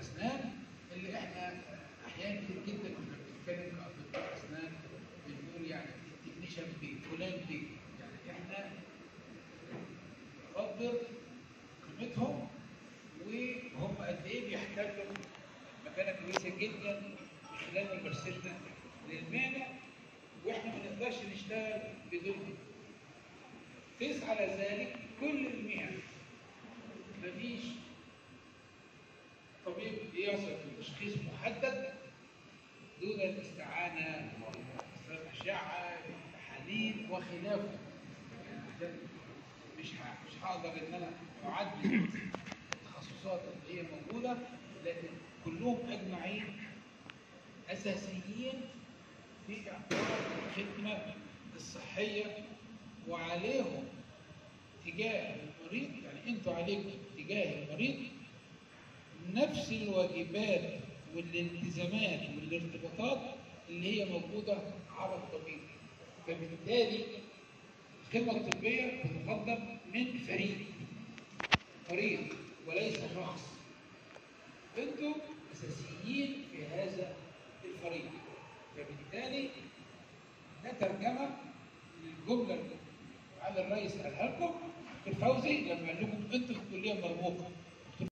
الاسنان اللي احنا احيانا كتير جدا واحنا بنتكلم كاطباء اسنان بنقول يعني تكنيشن بي فلان بي يعني احنا نقدر قيمتهم وهم قد ايه بيحتاجوا مكانه كويسه جدا من خلال ممارستنا للمهنه واحنا ما نقدرش نشتغل بدونهم. قيس على ذلك كل المهن مفيش طبيب يصل لتشخيص محدد دون الاستعانه بالاشعه بالتحاليل وخلافه يعني عشان مش ه- مش هقدر ان انا اعدل التخصصات اللي هي موجوده لكن كلهم اجمعين اساسيين في اعتبار الخدمه الصحيه وعليهم تجاه المريض يعني انتوا عليكم تجاه المريض نفس الواجبات والالتزامات والارتباطات اللي هي موجوده على الطبيب فبالتالي الخدمه الطبيه بتقدم من فريق فريق وليس شخص انتم اساسيين في هذا الفريق فبالتالي ده ترجمه للجمله اللي على الرئيس قالها لكم الفوزي لما قال لكم انتوا في كليه مرموقه